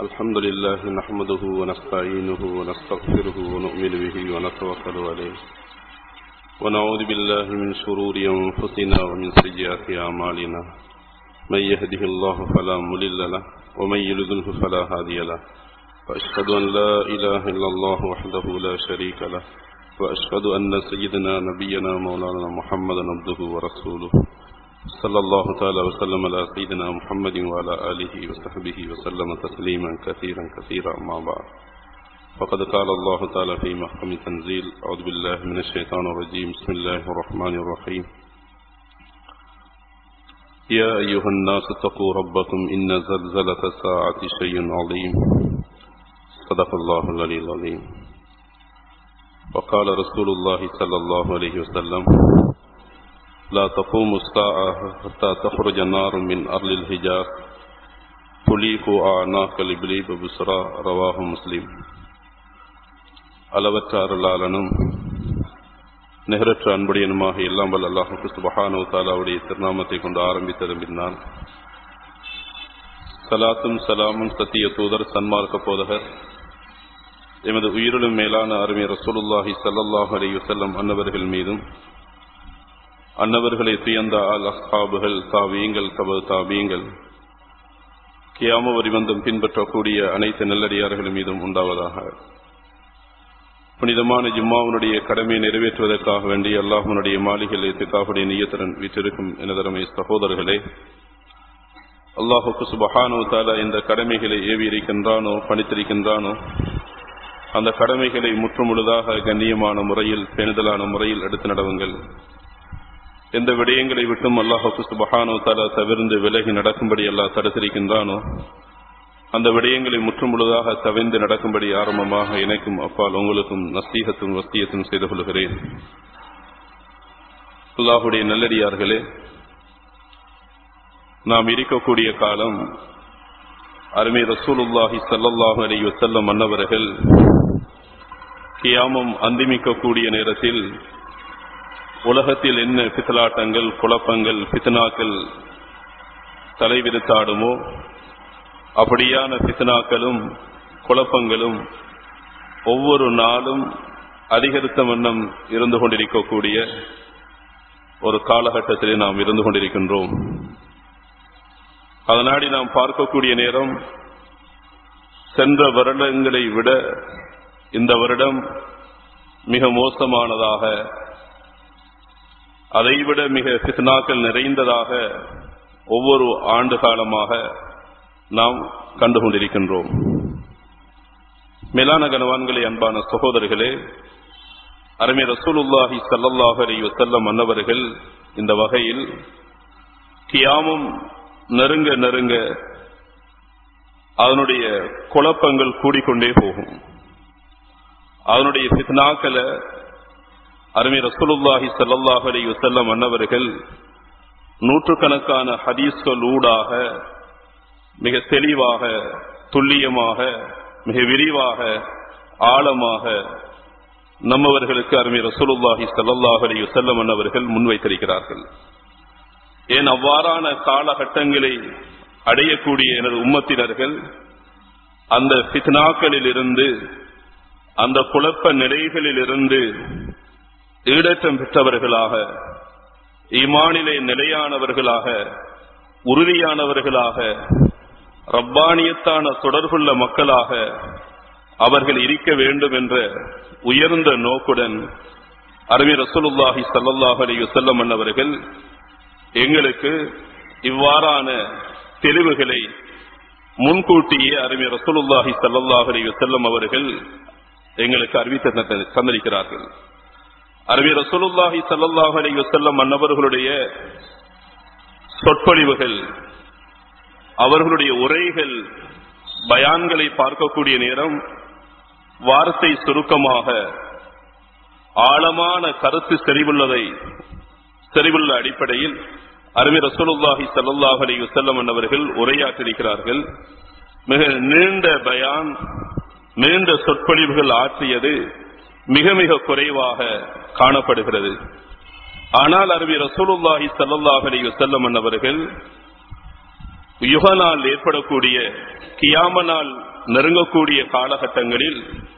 الحمد لله نحمده ونستعينه ونستغفره ونؤمن به ونتوكل عليه ونعوذ بالله من شرور أنفسنا ومن سيئات أعمالنا من يهده الله فلا مضل له ومن يضلله فلا هادي له وأشهد أن لا إله إلا الله وحده لا شريك له وأشهد أن سيدنا نبينا مولانا محمدا عبده ورسوله صلى الله تعالى وسلم على سيدنا محمد وعلى آله وصحبه وسلم تسليما كثيرا كثيرا أما بعد فقد قال الله تعالى في محكم تنزيل أعوذ بالله من الشيطان الرجيم بسم الله الرحمن الرحيم يا أيها الناس اتقوا ربكم إن زلزلة الساعة شيء عظيم صدق الله العلي العظيم وقال رسول الله صلى الله عليه وسلم لا تقوم الساعة حتى تخرج النار من أرض الحجاز تليق أعناق الإبليب بسرى رواه مسلم அளவற்ற அருளாளனும் நிகரற்ற அன்புடையனுமாக எல்லாம் வல்ல அல்லாஹுக்கு சுபஹானோ தாலாவுடைய திருநாமத்தை கொண்டு ஆரம்பித்தது பின்னால் சலாத்தும் சலாமும் சத்திய தூதர் சன்மார்க்க போதகர் எமது உயிரிலும் மேலான அருமை ரசூலுல்லாஹி சல்லல்லாஹு அலைஹி வஸல்லம் அன்னவர்கள் மீதும் அன்னவர்களை துயர்ந்த அல் அஸ்ஹாபுகள் தாவியங்கள் தப தாவியங்கள் கியாம வரிவந்தம் பின்பற்றக்கூடிய அனைத்து நல்லடியார்கள் மீதும் உண்டாவதாக புனிதமான ஜும்மாவுடைய கடமையை நிறைவேற்றுவதற்காக வேண்டிய அல்லாஹனுடைய மாளிகையில் எத்துக்காவுடைய நீயத்துடன் வீற்றிருக்கும் எனதரமை சகோதரர்களே அல்லாஹுக்கு சுபஹானோ தாலா இந்த கடமைகளை ஏவி இருக்கின்றானோ பணித்திருக்கின்றானோ அந்த கடமைகளை முற்றுமுழுதாக கண்ணியமான முறையில் பேணுதலான முறையில் எடுத்து நடவுங்கள் எந்த விடயங்களை விட்டும் அல்லாஹுக்கு சுபஹானோ தாலா தவிர்ந்து விலகி நடக்கும்படி அல்லாஹ் தடுத்திருக்கின்றானோ அந்த விடயங்களை முற்றுமுழுதாக தவிர்ந்து நடக்கும்படி ஆரம்பமாக எனக்கும் அப்பால் உங்களுக்கும் நசீகத்தும் வஸ்தியத்தும் செய்து கொள்கிறேன் அல்லாஹுடைய நல்லடியார்களே நாம் இருக்கக்கூடிய காலம் அருமை ரசூலுல்லாஹி சல்லல்லாஹு அலி வசல்லம் மன்னவர்கள் கியாமம் அந்திமிக்கக்கூடிய நேரத்தில் உலகத்தில் என்ன பித்தலாட்டங்கள் குழப்பங்கள் பித்தனாக்கள் தலைவிரித்தாடுமோ அப்படியான பித்தனாக்களும் குழப்பங்களும் ஒவ்வொரு நாளும் அதிகரித்த வண்ணம் இருந்து கொண்டிருக்கக்கூடிய ஒரு காலகட்டத்திலே நாம் இருந்து கொண்டிருக்கின்றோம் அதனாடி நாம் பார்க்கக்கூடிய நேரம் சென்ற வருடங்களை விட இந்த வருடம் மிக மோசமானதாக அதைவிட மிக பித்னாக்கள் நிறைந்ததாக ஒவ்வொரு ஆண்டு காலமாக நாம் கண்டுகொண்டிருக்கின்றோம் மேலான கனவான்களே அன்பான சகோதரர்களே அருமை ரசூலுல்லாஹி சல்லல்லாஹு அலி வசல்லம் மன்னவர்கள் இந்த வகையில் கியாமும் நெருங்க நெருங்க அதனுடைய குழப்பங்கள் கூடிக்கொண்டே போகும் அதனுடைய பித்னாக்களை அருமை ரசூலுல்லாஹி சல்லல்லாஹு அலி வசல்லம் மன்னவர்கள் நூற்றுக்கணக்கான ஹதீஸ்கள் ஊடாக மிக தெளிவாக துல்லியமாக மிக விரிவாக ஆழமாக நம்மவர்களுக்கு அருமை ரசூலுல்லாஹி சல்லாஹ் அலி வசல்லம் அவர்கள் முன்வைத்திருக்கிறார்கள் ஏன் அவ்வாறான காலகட்டங்களை அடையக்கூடிய எனது உம்மத்தினர்கள் அந்த பித்னாக்களில் இருந்து அந்த குழப்ப நிலைகளில் இருந்து ஈடற்றம் பெற்றவர்களாக ஈமானிலே நிலையானவர்களாக உறுதியானவர்களாக ரப்பானியத்தான தொடர்புள்ள மக்களாக அவர்கள் இருக்க வேண்டும் என்ற உயர்ந்த நோக்குடன் அருமை ரசூலுல்லாஹி சல்லாஹ் அலி வசல்லம் அவர்கள் எங்களுக்கு இவ்வாறான தெளிவுகளை முன்கூட்டியே அருமை ரசூலுல்லாஹி சல்லாஹ் அலி வசல்லம் அவர்கள் எங்களுக்கு அறிவித்து தந்திருக்கிறார்கள் அருமை ரசூலுல்லாஹி சல்லாஹ் அலி வசல்லம் அன்னவர்களுடைய சொற்பொழிவுகள் அவர்களுடைய உரைகள் பயான்களை பார்க்கக்கூடிய நேரம் வார்த்தை சுருக்கமாக ஆழமான கருத்து செறிவுள்ளதை செறிவுள்ள அடிப்படையில் அருமை ரசூலுல்லாஹி சல்லாஹ் அலி வசல்லம் அவர்கள் உரையாற்றிருக்கிறார்கள் மிக நீண்ட பயான் நீண்ட சொற்பொழிவுகள் ஆற்றியது மிக மிக குறைவாக காணப்படுகிறது ஆனால் அருவி ரசூலுல்லாஹி சல்லாஹ் அலி வசல்லம் அவர்கள் யுகனால் ஏற்படக்கூடிய கியாம நாள் நெருங்கக்கூடிய காலகட்டங்களில்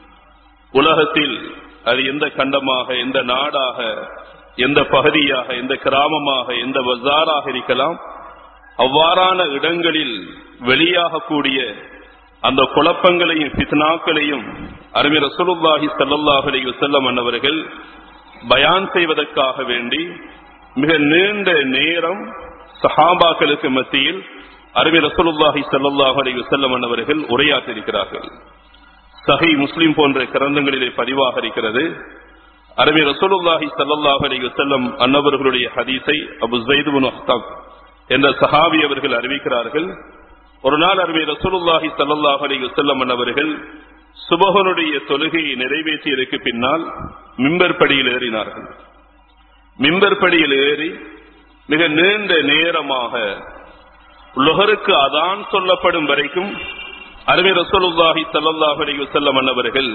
உலகத்தில் அது எந்த கண்டமாக எந்த நாடாக எந்த பகுதியாக எந்த கிராமமாக எந்த பஜாராக இருக்கலாம் அவ்வாறான இடங்களில் வெளியாகக்கூடிய அந்த குழப்பங்களையும் பித்னாக்களையும் அருமை ரசூலுல்லாஹி ஸல்லல்லாஹு அலைஹி வஸல்லம் அன்னவர்கள் பயான் செய்வதற்காக வேண்டி மிக நீண்ட நேரம் சஹாபாக்களுக்கு மத்தியில் அருமை ரசூலுல்லாஹி ஸல்லல்லாஹு அலைஹி வஸல்லம் அன்னவர்கள் உரையாற்றிருக்கிறார்கள் சஹி முஸ்லிம் போன்ற கிரந்தங்களிலே பதிவாக இருக்கிறது அருமை ரசூலுல்லாஹி ஸல்லல்லாஹு அலைஹி வஸல்லம் அன்னவர்களுடைய ஹதீஸை அபு ஸைத் இப்னு அஹ்தப் என்ற சஹாபி அவர்கள் அறிவிக்கிறார்கள் ஒரு நாள் அருமை ரசூலுல்லாஹி ஸல்லல்லாஹு அலைஹி வஸல்லம் அன்னவர்கள் சுபஹனுடைய தொழுகையை நிறைவேற்றியதற்கு பின்னால் மிம்பர் படியில் ஏறினார்கள் மிம்பர் படியில் ஏறி மிக நீண்ட நேரமாக லுகருக்கு அதான் சொல்லப்படும் வரைக்கும் அருமை ரசூலுல்லாஹி ஸல்லல்லாஹு அலைஹி வஸல்லம் அன்னவர்கள்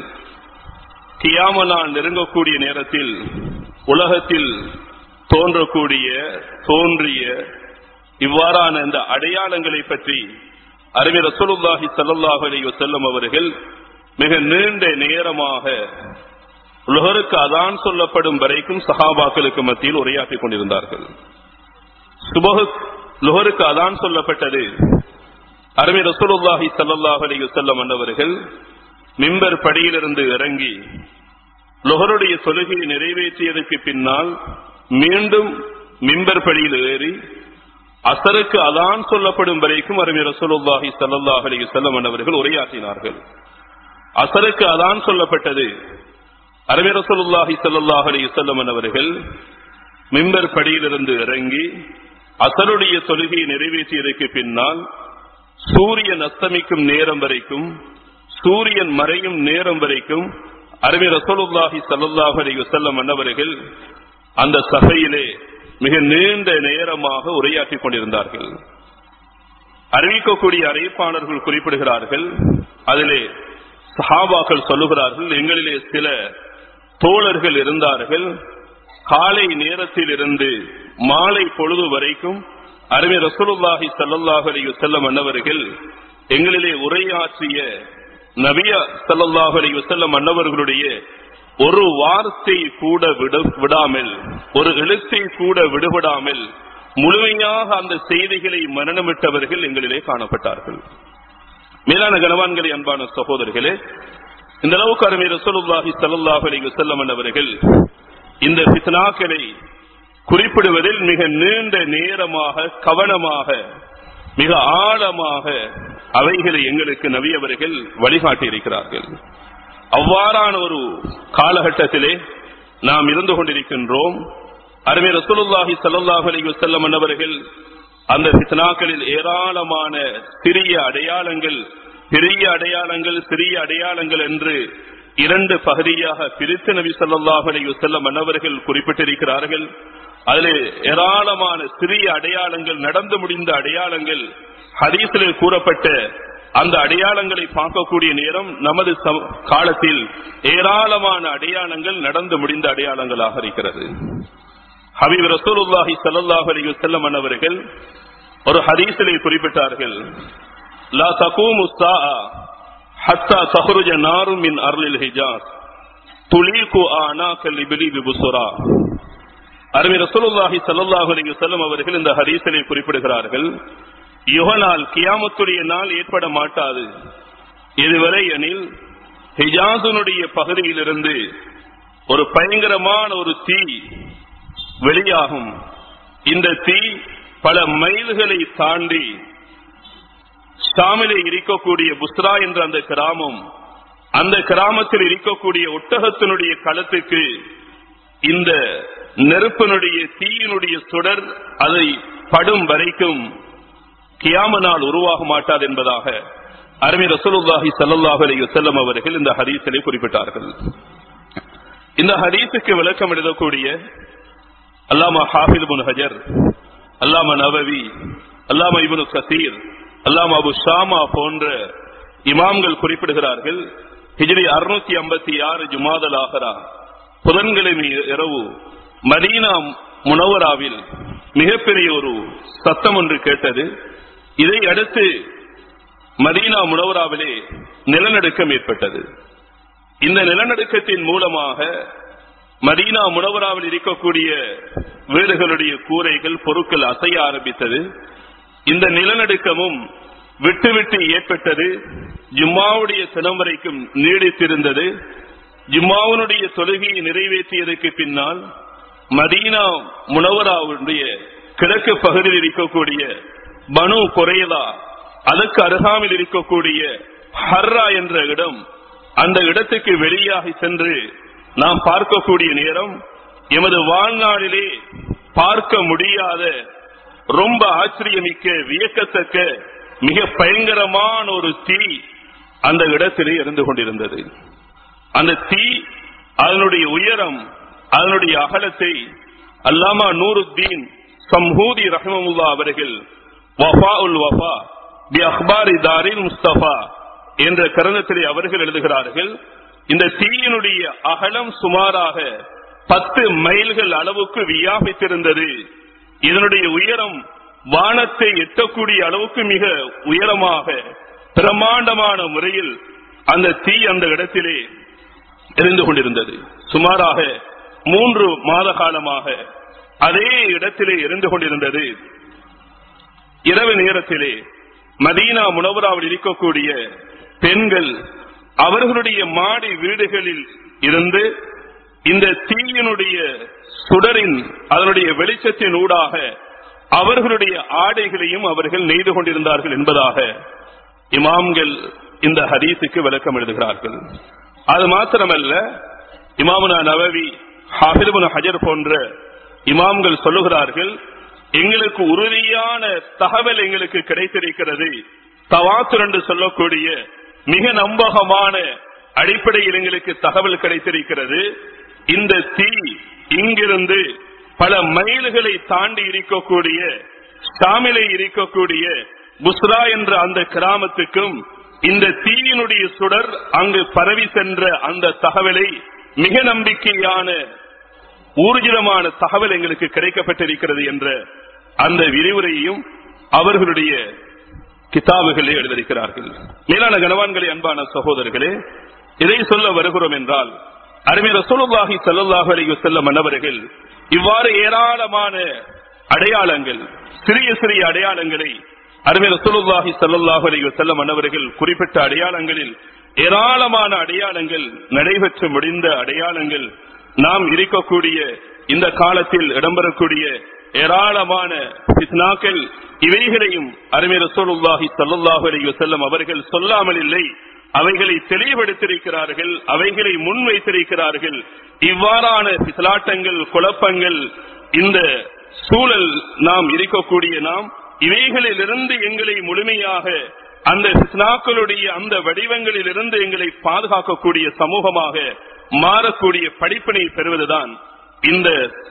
கியாமலான் நெருங்கக்கூடிய நேரத்தில் உலகத்தில் தோன்றக்கூடிய தோன்றிய இவ்வாறான இந்த அடையாளங்களை பற்றி அருமை ரசூலுல்லாஹி ஸல்லல்லாஹு அலைஹி வஸல்லம் அவர்கள் மிக நீண்ட நேரமாக உலகருக்கு அதான் சொல்லப்படும் வரைக்கும் சஹாபாக்களுக்கு மத்தியில் உரையாற்றிக் கொண்டிருந்தார்கள் சுபஹு லுஹருக்கு அதான் சொல்லப்பட்டது அருமை ரசூலுல்லாஹி ஸல்லல்லாஹு அலைஹி வஸல்லம் அன்னவர்கள் மிம்பர் படியிலிருந்து இறங்கி லுஹருடைய தொழுகையை நிறைவேற்றியதற்கு பின்னால் மீண்டும் மிம்பர் படியில் ஏறி அசருக்கு அதான் சொல்லப்படும் வரைக்கும் அருமை ரசூலுல்லாஹி ஸல்லல்லாஹு அலைஹி வஸல்லம் அன்னவர்கள் உரையாற்றினார்கள் அசருக்கு அதான் சொல்லப்பட்டது அருமை ரசூலுல்லாஹி ஸல்லல்லாஹு அலைஹி வஸல்லம் அன்னவர்கள் மிம்பர் படியிலிருந்து இறங்கி அசருடைய தொழுகையை நிறைவேற்றியதற்கு பின்னால் சூரியன் அஸ்தமிக்கும் நேரம் வரைக்கும் சூரியன் மறையும் நேரம் வரைக்கும் அருமை ரசோலுல்லாஹி சல்லாஹ் அலி வசல்லம் அன்னவர்கள் அந்த சபையிலே மிக நீண்ட நேரமாக உரையாற்றிக் கொண்டிருந்தார்கள் அறிவிக்கக்கூடிய அறிவிப்பாளர்கள் குறிப்பிடுகிறார்கள் அதிலே சஹாபாக்கள் சொல்லுகிறார்கள் எங்களிலே சில தோழர்கள் இருந்தார்கள் காலை நேரத்தில் இருந்து மாலை பொழுது வரைக்கும் அருமை ரசூலுல்லாஹி ஸல்லல்லாஹு அலைஹி வஸல்லம் அன்னவர்கள் எங்களிலே உரையாற்றிய நபியா ஸல்லல்லாஹு அலைஹி வஸல்லம் அன்னவர்களுடைய ஒரு வார்த்தை கூட விட விடாமல் ஒரு எழுத்தை கூட விடுபடாமல் முழுமையாக அந்த செய்திகளை மரணமிட்டவர்கள் எங்களிலே காணப்பட்டார்கள் மேலான கனவான்களே அன்பான சகோதரர்களே இந்த அளவுக்கு அருமை ரசூலுல்லாஹி ஸல்லல்லாஹு அலைஹி வஸல்லம் அன்னவர்கள் இந்த பித்னாக்களை குறிப்பிடுவதில் மிக நீண்ட நேரமாக கவனமாக மிக ஆழமாக அவைகளை எங்களுக்கு நவியவர்கள் வழிகாட்டி இருக்கிறார்கள் அவ்வாறான ஒரு காலகட்டத்திலே நாம் இருந்து கொண்டிருக்கின்றோம் அருமை ரசூலுல்லாஹி ஸல்லல்லாஹு அலைஹி வஸல்லம் அன்னவர்கள் அந்த பித்னாக்களில் ஏராளமான சிறிய அடையாளங்கள் பெரிய அடையாளங்கள் சிறிய அடையாளங்கள் என்று இரண்டு பகுதியாக பிரித்து நபி ஸல்லல்லாஹு அலைஹி வஸல்லம் அன்னவர்கள் குறிப்பிட்டிருக்கிறார்கள் அதில் ஏராளமான சிறிய அடையாளங்கள் நடந்து முடிந்த அடையாளங்கள் ஹதீஸில் கூறப்பட்ட அந்த அடையாளங்களை பார்க்கக்கூடிய நேரம் நமது காலத்தில் ஏராளமான அடையாளங்கள் நடந்து முடிந்த அடையாளங்களாக இருக்கிறது ஹபீப் ரசூலுல்லாஹி ஸல்லல்லாஹு அலைஹி வஸல்லம் அன்னவர்கள் ஒரு ஹதீஸிலே குறிப்பிட்டார்கள் லா தகூமு ஸாஆ ஹத்தா தஹ்ருஜ நாரு மின் அர்லில் ஹிஜாஸ் துலீகு ஆனாக லிபிலி பிபுசுரா அருமை ரசூலுல்லாஹி ஸல்லல்லாஹு அலைஹி வஸல்லம் அவர்கள் இந்த ஹதீஸிலே குறிப்பிடுகிறார்கள் யுகநாள் கியாமத்துடைய நாள் ஏற்பட மாட்டாது இதுவரை எனில் ஹிஜாசுனுடைய பகுதியிலிருந்து ஒரு பயங்கரமான ஒரு தீ வெளியாகும் இந்த தீ பல மைல்களை தாண்டி ஷாமிலே இருக்கக்கூடிய புஸ்ரா என்ற அந்த கிராமம் அந்த கிராமத்தில் இருக்கக்கூடிய ஒட்டகத்தினுடைய களத்துக்கு இந்த நெருப்பினுடைய தீயினுடைய சுடர் அதை படும் வரைக்கும் கியாம நாள் உருவாக மாட்டாது என்பதாக அருமை ரசூலுல்லாஹி ஸல்லல்லாஹு அலைஹி வஸல்லம் அவர்கள் இந்த ஹதீஸிலே குறிப்பிட்டார்கள் இந்த ஹதீஸுக்கு விளக்கம் எழுதக்கூடிய அல்லாமா ஹாஃபில் இப்னு ஹஜர் அல்லாமா நவவி அல்லாமா இப்னு கசீர் அல்லாமா அபு ஷாமா போன்ற இமாம்கள் குறிப்பிடுகிறார்கள் ஹிஜ்ரி அறுநூத்தி ஐம்பத்தி ஆறு ஜுமாதல் ஆகரா புதன்கிழமை இரவு மதீனா முனவராவில் மிகப்பெரிய ஒரு சத்தம் ஒன்று கேட்டது இதை அடுத்து மதீனா முனவராவிலே நிலநடுக்கம் ஏற்பட்டது இந்த நிலநடுக்கத்தின் மூலமாக மதீனா முனவராவில் இருக்கக்கூடிய வீடுகளுடைய கூரைகள் பொருட்கள் அசைய ஆரம்பித்தது இந்த நிலநடுக்கமும் விட்டு விட்டு ஏற்பட்டது ஜும்மாவுடைய தினம் வரைக்கும் நீடித்திருந்தது ஜும்மாவுடைய தொழுகையை நிறைவேற்றியதற்கு பின்னால் மதீனா முனவராவுடைய கிழக்கு பகுதியில் இருக்கக்கூடிய பனு குறையதா அதற்கு அருகாமையில் இருக்கக்கூடிய ஹர்ரா என்ற இடம் அந்த இடத்துக்கு வெளியாகி சென்று நாம் பார்க்கக்கூடிய நேரம் எமது வாழ்நாளிலே பார்க்க முடியாத ரொம்ப ஆச்சரியமிக்க வியக்கத்தக்க மிக பயங்கரமான ஒரு தீ அந்த இடத்திலே இருந்து கொண்டிருந்தது அந்த தீ அதனுடைய உயரம் அதனுடைய அகலத்தை அல்லாமா நூருத்தீன் சம்ஹூதி ரஹமுல்லா அவர்கள் வஃபா உல் வஃபா பி அக்பாரி தாரில் முஸ்தபா என்ற கருணத்திலே அவர்கள் எழுதுகிறார்கள் இந்த தீயினுடைய அகலம் சுமாராக பத்து மைல்கள் அளவுக்கு வியாபித்திருந்தது இதனுடைய உயரம் வானத்தை எட்டக்கூடிய அளவுக்கு மிக உயரமாக பிரமாண்டமான முறையில் அந்த தீ அந்த இடத்திலே எரிந்து கொண்டிருந்தது சுமாராக மூன்று மாத காலமாக அதே இடத்திலே இருந்து கொண்டிருந்தது இரவு நேரத்திலே மதீனா முனவராவில் இருக்கக்கூடிய பெண்கள் அவர்களுடைய மாடி வீடுகளில் இருந்து இந்த தீயினுடைய சுடரின் அதனுடைய வெளிச்சத்தின் ஊடாக அவர்களுடைய ஆடைகளையும் அவர்கள் நெய்து கொண்டிருந்தார்கள் என்பதாக இமாம்கள் இந்த ஹதீஸுக்கு விளக்கம் எழுதுகிறார்கள் அது மாத்திரமல்ல இமாமுனா நவவி ஹாபிதுபுன் ஹஜர் போன்ற இமாம்கள் சொல்லுகிறார்கள் எங்களுக்கு உறுதியான தகவல் எங்களுக்கு கிடைத்திருக்கிறது தவாத்துர் என்று சொல்லக்கூடிய மிக நம்பகமான அடிப்படையில் எங்களுக்கு தகவல் கிடைத்திருக்கிறது இந்த தீ இங்கிருந்து பல மைல்களை தாண்டி இருக்கக்கூடிய ஷாமிலை இருக்கக்கூடிய புஸ்ரா என்ற அந்த கிராமத்துக்கும் இந்த தீயினுடைய சுடர் அங்கு பரவி சென்ற அந்த தகவலை மிக நம்பிக்கையான ஊர்ஜிதமான தகவல் எங்களுக்கு கிடைக்கப்பட்டிருக்கிறது என்ற அந்த விரிவுரையையும் அவர்களுடைய கிதாபுகளே எழுதியிருக்கிறார்கள் மேலான கனவான்களே அன்பான சகோதரர்களே இதை சொல்ல வருகிறோம் என்றால் அருமை ரசூலுல்லாஹி ஸல்லல்லாஹு அலைஹி வஸல்லம் மன்னவர்கள் இவ்வாறு ஏராளமான அடையாளங்கள் சிறிய சிறிய அடையாளங்களை அருமை ரசூலுல்லாஹி ஸல்லல்லாஹு அலைஹி வஸல்லம் மன்னவர்கள் குறிப்பிட்ட அடையாளங்களில் ஏராளமான அடையாளங்கள் நடைபெற்று முடிந்த அடையாளங்கள் நாம் இருக்கக்கூடிய இந்த காலத்தில் இடம்பெறக்கூடிய ஏராளமான பித்னாக்கள் இவைகளையும் அருமை ரசூலுல்லாஹி ஸல்லல்லாஹு அலைஹி வஸல்லம் அவர்கள் சொல்லாமல் இல்லை அவைகளை தெளிவுபடுத்தியிருக்கிறார்கள் அவைகளை முன்வைத்திருக்கிறார்கள் இவ்வாறான பித்தலாட்டங்கள் குழப்பங்கள் இந்த சூழல் நாம் இருக்கக்கூடிய நாம் இவைகளிலிருந்து எங்களை முழுமையாக அந்த பித்னாக்களுடைய அந்த வடிவங்களில் இருந்து எங்களை பாதுகாக்கக்கூடிய சமூகமாக மாறக்கூடிய படிப்பினை பெறுவதுதான் இந்த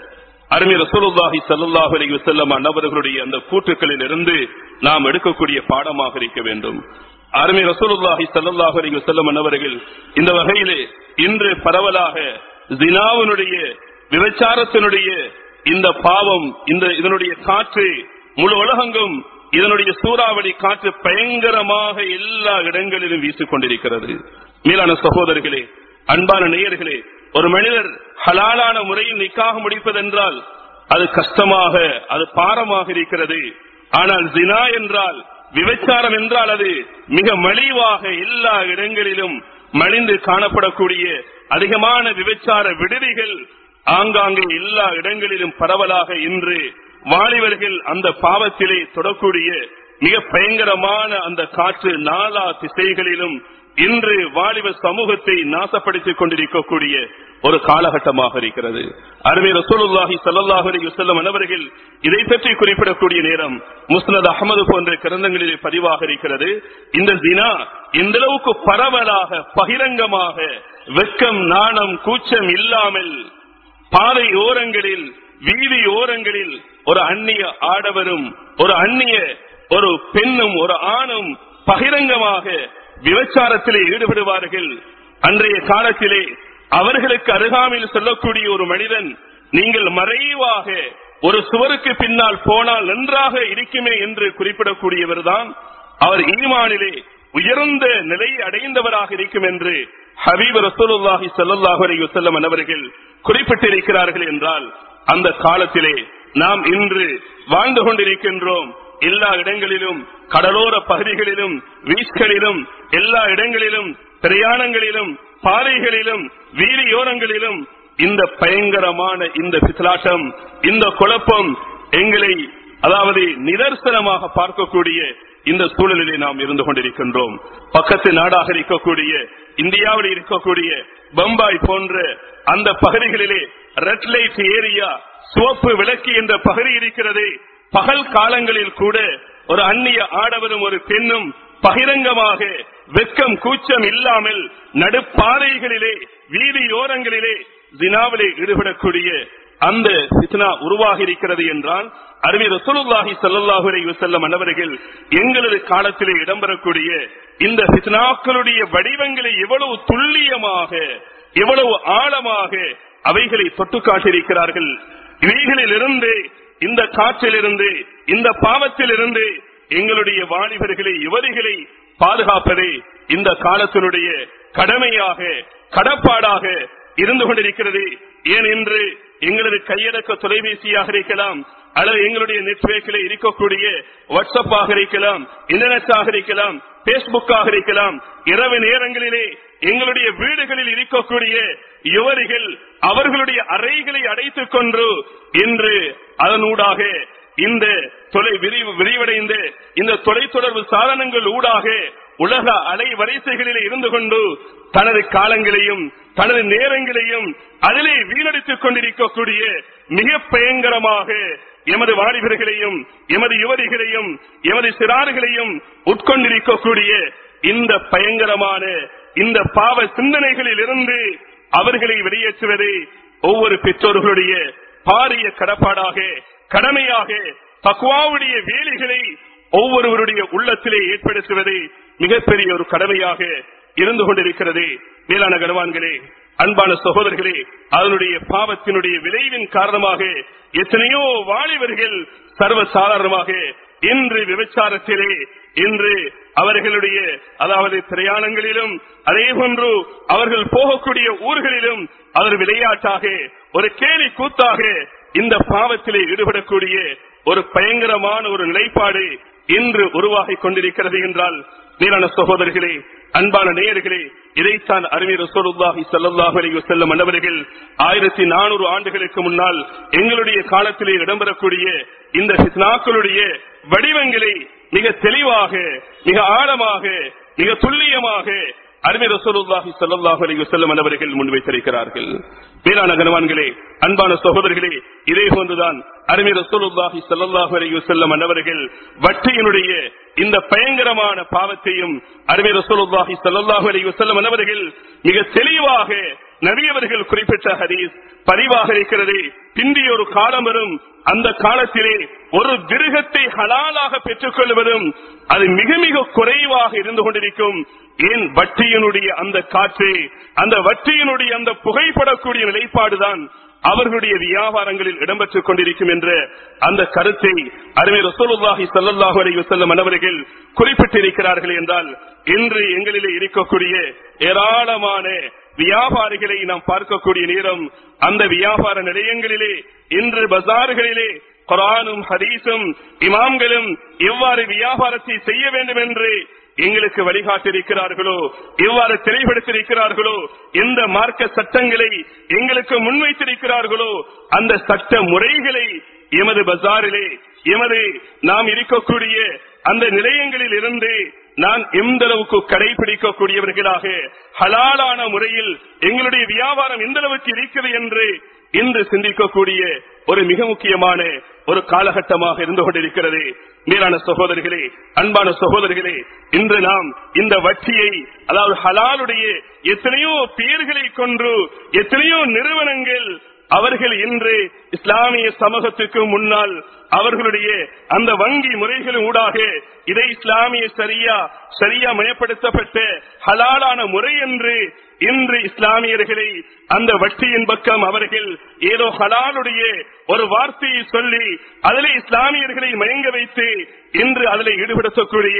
அருமை ரசூலுல்லாஹி ஸல்லல்லாஹு அலைஹி வஸல்லம் அன்னவர்களுடைய அந்த கூற்றுக்களில் இருந்து நாம் எடுக்கக்கூடிய பாடமாக இருக்க வேண்டும் அருமை ரசூலுல்லாஹி ஸல்லல்லாஹு அலைஹி வஸல்லம் அன்னவர்கள் இந்த வகையிலே இன்று பரவலாக ஜினாவினுடைய விபச்சாரத்தினுடைய இந்த பாவம் இந்த இதனுடைய காற்று முழு உலகங்கும் இதனுடைய சூறாவளி காற்று பயங்கரமாக எல்லா இடங்களிலும் வீசிக் கொண்டிருக்கிறது மேலான சகோதரர்களே அன்பான நேயர்களே ஒரு மனிதர் ஹலாலான முறையில் நிக்காக முடிப்பதென்றால் அது கஷ்டமாக அது பாரமாக இருக்கிறது ஆனால் ஜினா என்றால் விபச்சாரம் என்றால் அது மிக மலிவாக எல்லா இடங்களிலும் மலிந்து காணப்படக்கூடிய அதிகமான விபச்சார விடுதிகள் ஆங்காங்கே எல்லா இடங்களிலும் பரவலாக இன்று வாலிபர்கள் அந்த பாவத்திலே தொடக்கூடிய மிக பயங்கரமான அந்த காற்று நாலா திசைகளிலும் இன்று வாலிப சமூகத்தை நாசப்படுத்திக் கொண்டிருக்கக்கூடிய ஒரு காலகட்டமாக இருக்கிறது அருமை ரசூலுல்லாஹி ஸல்லல்லாஹு அலைஹி வஸல்லம் அன்னவர்கள் இதை பற்றி குறிப்பிடக்கூடிய நேரம் முஸ்னத் அகமது போன்ற கிரந்தங்களிலே பதிவாக இருக்கிறது இந்த தினா இந்த அளவுக்கு பரவலாக பகிரங்கமாக வெக்கம் நாணம் கூச்சம் இல்லாமல் பாதை ஓரங்களில் வீதி ஓரங்களில் ஒரு அந்நிய ஆடவரும் ஒரு அந்நிய ஒரு பெண்ணும் ஒரு ஆணும் பகிரங்கமாக விபச்சாரத்திலே ஈடுபடுவார்கள் அன்றைய காலத்திலே அவர்களுக்கு அருகாமையில் சொல்லக்கூடிய ஒரு மனிதன் நீங்கள் மறைவாக ஒரு சுவருக்கு பின்னால் போனால் நன்றாக இருக்குமே என்று குறிப்பிடக்கூடியவர் தான் அவர் ஈமானிலே உயர்ந்த நிலையை அடைந்தவராக இருக்கும் என்று ஹபீப் ரசூலுல்லாஹி ஸல்லல்லாஹு அலைஹி வஸல்லம் அவர்கள் குறிப்பிட்டிருக்கிறார்கள் என்றால் அந்த காலத்திலே நாம் இன்று வாழ்ந்து கொண்டிருக்கின்றோம் எல்லா இடங்களிலும் கடலோர பகுதிகளிலும் வீஸ்களிலும் எல்லா இடங்களிலும் பிரயாணங்களிலும் பாறைகளிலும் வீதியோரங்களிலும் இந்த பயங்கரமான இந்த பித்தலாட்டம் இந்த குழப்பம் எங்களை அதாவது நிதர்சனமாக பார்க்கக்கூடிய இந்த சூழலிலே நாம் இருந்து கொண்டிருக்கின்றோம் பக்கத்து நாடாக இருக்கக்கூடிய இந்தியாவில் இருக்கக்கூடிய பம்பாய் போன்ற அந்த பகுதிகளிலே ரெட் லைட் ஏரியா சிவப்பு விளக்கு என்ற பகுதி இருக்கிறது பகல் காலங்களில் கூட ஒரு அந்நிய ஆடவரும் ஒரு பெண்ணும் பகிரங்கமாக வெக்கம் கூச்சம் இல்லாமல் நடுப்பாதைகளிலே வீதியோரங்களிலே ஜினாவிலே ஈடுபடக்கூடிய அந்த ஃபித்னா உருவாகி இருக்கிறது என்றால் அருமை ரசூலுல்லாஹி ஸல்லல்லாஹு அலைஹி வஸல்லம் அன்னவர்கள் எங்களது காலத்திலே இடம்பெறக்கூடிய இந்த ஃபித்னாக்களுடைய வடிவங்களை எவ்வளவு துல்லியமாக எவ்வளவு ஆழமாக அவைகளை தொட்டு காட்டியிருக்கிறார்கள் இவைகளிலிருந்து இந்த காற்றிலிருந்து இந்த பாவத்திலிருந்து எங்களுடைய வாலிபர்களை யுவதிகளை பாதுகாப்பதே இந்த காலத்தினுடைய கடமையாக கடப்பாடாக இருந்து கொண்டிருக்கிறது ஏன் என்று எங்களது கையடக்க தொலைபேசியாக இருக்கலாம் அல்லது எங்களுடைய நெட்வொர்க்கில் இருக்கக்கூடிய வாட்ஸ்அப்பாக இருக்கலாம் இன்டர்நெட்டாக இருக்கலாம் பேஸ்புக்காக இருக்கலாம் இரவு நேரங்களிலே எங்களுடைய வீடுகளில் இருக்கக்கூடிய யுவதிகள் அவர்களுடைய அறைகளை அடைத்துக் கொண்டு இன்று அதனூடாக இந்த தொலை விரிவு விரிவடைந்த இந்த தொலைத்தொடர்பு சாதனங்கள் ஊடாக உலக அலை வரிசைகளிலே இருந்து கொண்டு தனது காலங்களையும் தனது நேரங்களையும் அதிலே வீணடித்துக் கொண்டிருக்கக்கூடிய மிக பயங்கரமாக எமது வாலிபர்களையும் எமது யுவதிகளையும் எமது சிறார்களையும் உட்கொண்டிருக்கக்கூடிய இந்த பயங்கரமான இந்த பாவ சிந்தனைகளில் இருந்து அவர்களை வெளியேற்றுவதே ஒவ்வொரு பெற்றோர்களுடைய பாரிய கடப்பாடாக கடமையாக தக்குவாவுடைய வேலைகளை ஒவ்வொருவருடைய உள்ளத்திலே ஏற்படுத்துவது மிகப்பெரிய ஒரு கடமையாக இருந்து கொண்டிருக்கிறது மேலான கனவான்களே அன்பான சகோதரர்களே அதனுடைய பாவத்தினுடைய விளைவின் காரணமாக எத்தனையோ வாலிபர்கள் சர்வ சாதாரணமாக இன்று விபச்சாரத்திலே இன்று அவர்களுடைய அதாவது பிரயாணங்களிலும் அதே போன்று அவர்கள் போகக்கூடிய ஊர்களிலும் அவர் விளையாட்டாக ஒரு கேலி கூத்தாக இந்த பாவத்திலே ஈடுபடக்கூடிய ஒரு பயங்கரமான ஒரு நிலைப்பாடு இன்று உருவாகி கொண்டிருக்கிறது என்றால் மேலான சகோதரர்களே அன்பான நேயர்களே இதைத்தான் அறிஞர் ரசூலுல்லாஹி ஸல்லல்லாஹு அலைஹி வஸல்லம் அன்னவர்கள் ஆயிரத்தி நானூறு ஆண்டுகளுக்கு முன்னால் எங்களுடைய காலத்திலே இடம்பெறக்கூடிய இந்த ஃபித்னாக்களுடைய வடிவங்களை மிக தெளிவாக மிக ஆழமாக மிக துல்லியமாக அருமை ரசூலுல்லாஹி ஸல்லல்லாஹு அலைஹி வஸல்லம் அவர்கள் முன்வைத்திருக்கிறார்கள் மேலான கனவான்களே அன்பான சகோதரர்களே இதே போன்றுதான் அருமை ரசூலுல்லாஹி ஸல்லல்லாஹு அலைஹி வஸல்லம் அவர்கள் வட்டியினுடைய இந்த பயங்கரமான பாவத்தையும் அருமை ரசூலுல்லாஹி ஸல்லல்லாஹு அலைஹி வஸல்லம் அவர்கள் மிக தெளிவாக நபியவர்கள் குறிப்பிட்ட ஹதீஸ் பதிவாக இருக்கிறது பிந்தி ஒரு காலம் வரும் அந்த காலத்திலே ஒரு திருகத்தை ஹலாலாக பெற்றுக் கொள்வதும் அது மிக மிக குறைவாக இருந்து கொண்டிருக்கும் ஏன் வட்டியினுடைய அந்த காற்று அந்த வட்டியினுடைய அந்த புகைப்படக்கூடிய நிலைப்பாடுதான் அவர்களுடைய வியாபாரங்களில் இடம்பெற்றுக் கொண்டிருக்கும் என்ற அந்த கருத்தை அருமை ரசூலுல்லாஹி ஸல்லல்லாஹு அலைஹி வஸல்லம் அவர்கள் குறிப்பிட்டிருக்கிறார்கள் என்றால் இன்று எங்களிலே இருக்கக்கூடிய ஏராளமான வியாபாரிகளை நாம் பார்க்கக்கூடிய நேரம் அந்த வியாபார நிலையங்களிலே இன்று பஜார்களிலே குரானும் ஹதீஸும் இமாம்களும் எவ்வாறு வியாபாரத்தை செய்ய வேண்டும் என்று எங்களுக்கு வழிகாட்டிருக்கிறார்களோ எவ்வாறு தெளிவுபடுத்தியிருக்கிறார்களோ எந்த மார்க்க சட்டங்களை எங்களுக்கு முன்வைத்திருக்கிறார்களோ அந்த சட்ட முறைகளை எமது பஜாரிலே எமது நாம் இருக்கக்கூடிய அந்த நிலையங்களில் இருந்து நான் எந்த அளவுக்கு கடைபிடிக்கக்கூடியவர்களாக ஹலாலான முறையில் எங்களுடைய வியாபாரம் எந்த அளவுக்கு இருக்கிறது என்று இன்று சிந்திக்கக்கூடிய ஒரு மிக முக்கியமான ஒரு காலகட்டமாக இருந்து கொண்டிருக்கிறது மேலான சகோதரிகளே அன்பான சகோதரிகளே இன்று நாம் இந்த வட்டியை அதாவது ஹலாலுடைய எத்தனையோ பேர்களை கொன்று எத்தனையோ நிறுவனங்கள் அவர்கள் இன்று இஸ்லாமிய சமூகத்துக்கு முன்னால் அவர்களுடைய அந்த வங்கி முறைகளின் ஊடாக இதை இஸ்லாமிய சரியா சரியா மயப்படுத்தப்பட்ட ஹலாலான முறை என்று இன்று இஸ்லாமியர்களை அந்த வட்டியின் பக்கம் அவர்கள் ஏதோ ஹலாலுடைய ஒரு வார்த்தையை சொல்லி அதிலே இஸ்லாமியர்களை மயங்க வைத்து இன்று அதில் ஈடுபடுத்தக்கூடிய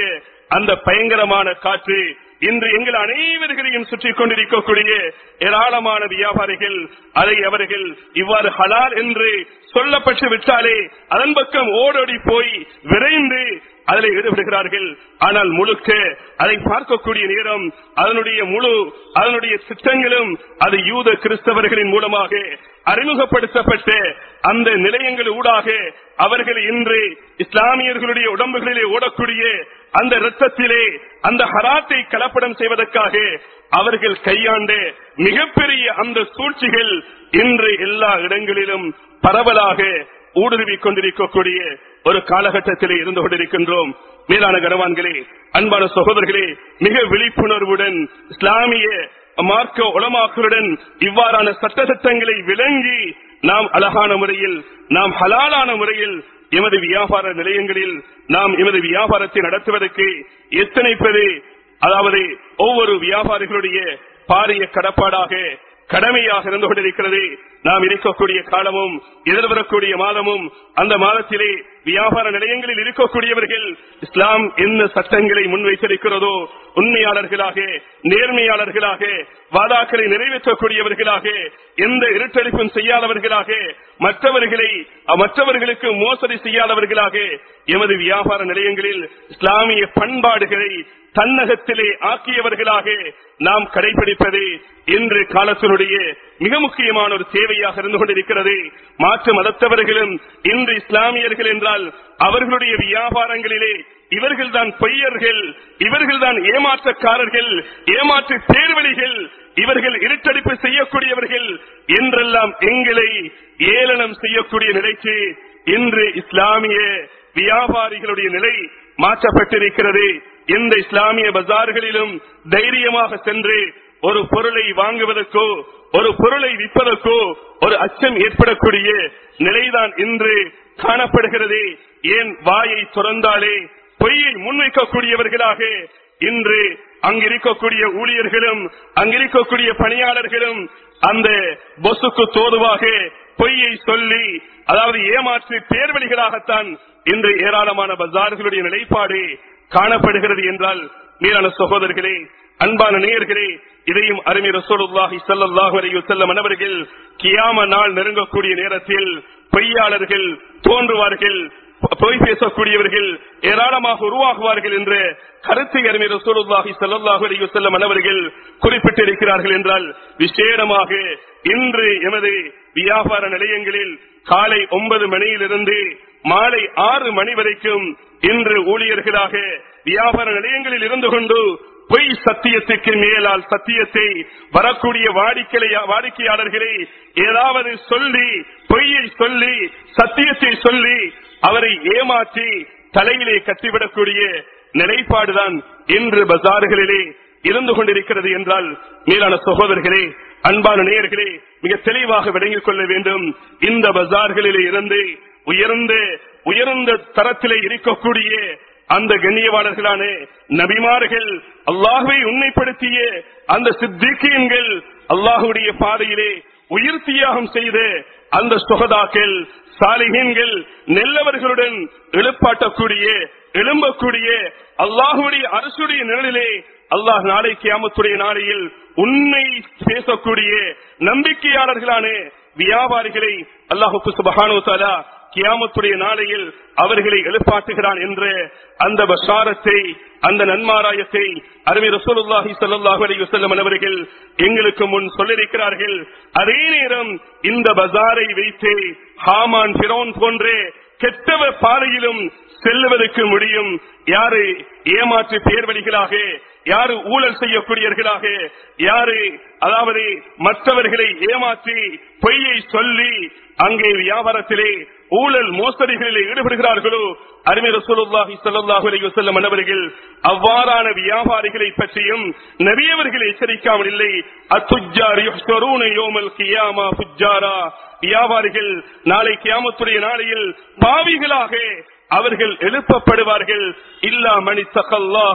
அந்த பயங்கரமான காற்று இன்று எங்கள் அனைவர்களையும் சுற்றி கொண்டிருக்கக்கூடிய ஏராளமான வியாபாரிகள் அதை அவர்கள் இவ்வாறு ஹலால் என்று சொல்லப்பட்டு விட்டாலே அதன் பக்கம் ஓடோடி போய் விரைந்து அதில் ஈடுபடுகிறார்கள் ஆனால் முழுக்க அதை பார்க்கக்கூடிய நேரம் அதனுடைய முழு அதனுடைய திட்டங்களும் அது யூத கிறிஸ்தவர்களின் மூலமாக அறிமுகப்படுத்தப்பட்ட அந்த நிலையங்கள் ஊடாக அவர்கள் இன்று இஸ்லாமியர்களுடைய உடம்புகளிலே ஓடக்கூடிய அந்த இரத்தத்திலே அந்த ஹராத்தை கலப்படம் செய்வதற்காக அவர்கள் கையாண்ட மிகப்பெரிய அந்த சூழ்ச்சிகள் இன்று எல்லா இடங்களிலும் பரவலாக ஊடுருவிக் கொண்டிருக்கக்கூடிய ஒரு காலகட்டத்திலே இருந்து கொண்டிருக்கின்றோம் மேலான கனவான்களே அன்பான சகோதரர்களே மிக விழிப்புணர்வுடன் இஸ்லாமிய மார்க்க உளமாக்களுடன் இவ்வாறான சட்டத்திட்டங்களை விளங்கி நாம் அழகான முறையில் நாம் ஹலாலான முறையில் எமது வியாபார நிலையங்களில் நாம் எமது வியாபாரத்தை நடத்துவதற்கு எத்தனை பேரு அதாவது ஒவ்வொரு வியாபாரிகளுடைய பாரிய கடப்பாடாக கடமையாக இருந்து கொண்டிருக்கிறது நாம் இருக்கக்கூடிய காலமும் எதிர்வரக்கூடிய மாதமும் அந்த மாதத்திலே வியாபார நிலையங்களில் இருக்கக்கூடியவர்கள் இஸ்லாம் என்ன சட்டங்களை முன்வைத்திருக்கிறதோ உண்மையாளர்களாக நேர்மையாளர்களாக வாதாக்களை நிறைவேற்றக்கூடியவர்களாக எந்த இருட்டடிப்பும் செய்யாதவர்களாக மற்றவர்களை மற்றவர்களுக்கு மோசடி செய்யாதவர்களாக எமது வியாபார நிலையங்களில் இஸ்லாமிய பண்பாடுகளை தன்னகத்திலே ஆக்கியவர்களாக நாம் கடைபிடிப்பது இன்று காலத்தினுடைய மிக முக்கியமான ஒரு தேவையாக இருந்து கொண்டிருக்கிறது மாற்று மதத்தவர்களும் இன்று இஸ்லாமியர்கள் என்றால் அவர்களுடைய வியாபாரங்களிலே இவர்கள்தான் பொய்யர்கள் இவர்கள்தான் ஏமாற்றக்காரர்கள் ஏமாற்று தேர்வழிகள் இவர்கள் இருட்டடிப்பு செய்யக்கூடியவர்கள் என்றெல்லாம் எங்களை ஏளனம் செய்யக்கூடிய நிலைக்கு இன்று இஸ்லாமிய வியாபாரிகளுடைய நிலை மாற்றப்பட்டிருக்கிறது எந்த இஸ்லாமிய பஜார்களிலும் தைரியமாக சென்று ஒரு பொருளை வாங்குவதற்கோ ஒரு பொருளை விற்பதற்கோ ஒரு அச்சம் ஏற்படக்கூடிய நிலைதான் இன்று காணப்படுகிறது ஏன் வாயை துறந்தாலே பொய்யை முன்வைக்கக்கூடியவர்களாக இன்று அங்கிருக்கக்கூடிய ஊழியர்களும் அங்கிருக்கக்கூடிய பணியாளர்களும் அந்த பொசுக்கு தோதுவாக பொய்யை சொல்லி அதாவது ஏமாற்று பேர்வழிகளாகத்தான் இன்று ஏராளமான பஜார்களுடைய நிலைப்பாடு காணப்படுகிறது என்றால் மீதான சகோதரர்களே அன்பான நேயர்களே இதையும் அருமை ரசோலுல்லாஹி ஸல்லல்லாஹு அலைஹி வஸல்லம் அவர்கள் கியாம நாள் நெருங்கக்கூடிய நேரத்தில் பொய்யாளர்கள் தோன்றுவார்கள் பொய் பேசக்கூடியவர்கள் ஏராளமாக உருவாகுவார்கள் என்ற கருத்தை அருமை ரசூலுல்லாஹி ஸல்லல்லாஹு அலைஹி வஸல்லம் அவர்கள் குறிப்பிட்டிருக்கிறார்கள் என்றால் விசேடமாக இன்று எமது வியாபார நிலையங்களில் காலை ஒன்பது மணியிலிருந்து மாலை ஆறு மணி வரைக்கும் இன்று ஊழியர்களாக வியாபார நிலையங்களில் இருந்து கொண்டு பொய் சத்தியத்துக்கு மேலால் சத்தியத்தை வரக்கூடிய வாடிக்கையா வாடிக்கையாளர்களை ஏதாவது சொல்லி பொய்யை சொல்லி சத்தியத்தை சொல்லி அவரை ஏமாற்றி தலையிலே கட்டிவிடக்கூடிய நிலைப்பாடுதான் இன்று பஜார்களிலே இருந்து கொண்டிருக்கிறது என்றால் மேலான சகோதரர்களே அன்பான நேயர்களே மிக தெளிவாக விளங்கிக் கொள்ள வேண்டும் இந்த பஜார்களிலே இருந்து உயர்ந்த உயர்ந்த தரத்திலே இருக்கக்கூடிய அந்த கண்ணியவாளர்களான நபிமார்கள் அல்லாஹுவை உண்மைப்படுத்திய அந்த சித்திகியன்கள் அல்லாஹுடைய பாதையிலே உயிர் தியாகம் செய்த அந்த சுகதாக்கள் சாலிகன்கள் நெல்லவர்களுடன் எழுப்பாட்டக்கூடிய எழும்பக்கூடிய அல்லாஹுடைய அரசுடைய நிழலிலே அல்லாஹ் நாளை கியாமத்துடைய நாளையில் உண்மை பேசக்கூடிய நம்பிக்கையாளர்களான வியாபாரிகளை அல்லாஹுக்கு சுபஹானோ தாலா கியாமத்துடைய நாளையில் அவர்களை எழுப்பாட்டுகிறான் என்ற அந்த பஷாரத்தை அந்த நன்மாராயத்தை அருமை ரசூலுல்லாஹி ஸல்லல்லாஹு அலைஹி வஸல்லம் அவர்கள் எங்களுக்கு முன் சொல்லியிருக்கிறார்கள் அதே நேரம் இந்த பஜாரை வைத்து ஹாமான் ஃபிரௌன் போன்ற கெட்டவ பாதையிலும் செல்லுவதற்கு முடியும் யாரு ஏமாற்று பேர்வழிகளாக யாரு ஊழல் செய்யக்கூடியவர்களாக யாரு அதாவது மற்றவர்களை ஏமாற்றி பொய்யை சொல்லி அங்கே வியாபாரத்திலே ஊழல் மோசடிகளில் ஈடுபடுகிறார்களோ அருமை ரசூலுல்லாஹி ஸல்லல்லாஹு அலைஹி வஸல்லம் அன்னவர்கள் அவ்வாறான வியாபாரிகளை பற்றியும் நபியவர்கள் எச்சரிக்காமல் இல்லை அத்துஜ்ஜார் யுஹ்ஷரூன யௌமல் கியாமா ஃபுஜ்ஜாரா வியாபாரிகள் நாளை கியாமத்துடைய நாளையில் பாவிகளாக அவர்கள் எழுப்பப்படுவார்கள் இல்லா மணி தகல்லாக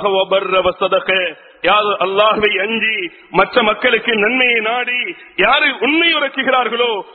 யாரு அல்லாஹுவை அஞ்சி மற்ற மக்களுக்கு நன்மையை நாடி யாரு உண்மை உரைக்குகிறார்களோ